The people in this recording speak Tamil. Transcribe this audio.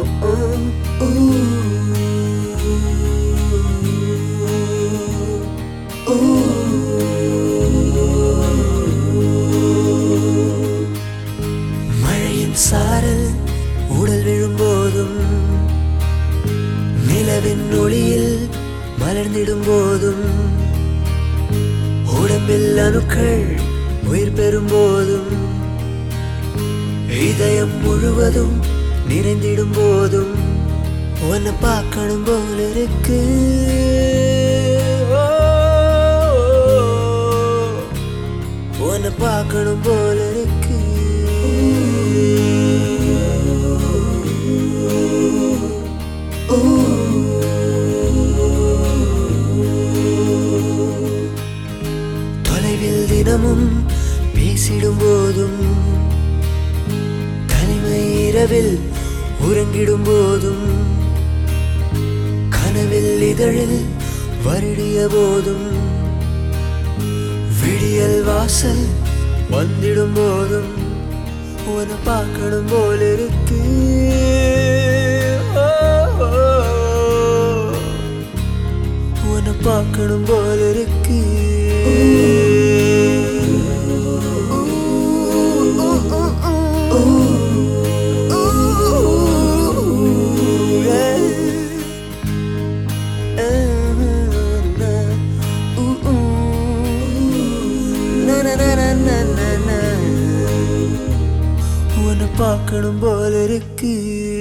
மழையின் சாரல் உடல் விழும்போதும் நிலவின் ஒளியில் மலர்ந்திடும் போதும் உடம்பில் அணுக்கள் உயிர் பெறும் போதும் இதயம் முழுவதும் நிறைந்திடும் போதும் உன்னை பார்க்கணும் போல இருக்கு உன்னை பார்க்கணும் போல இருக்கு தொலைவில் தினமும் பேசிடும் போதும் தனிமை இரவில் உறங்கிடும் போதும் கனவில் இதழில் வருடிய போதும் விடியல் வாசல் வந்திடும் போதும் உன்னை பார்க்கணும் போல இருக்கு ஓ, ஓ, உன்னை பார்க்கணும் போல இருக்கு உன்னை பார்க்கணும் போல இருக்கு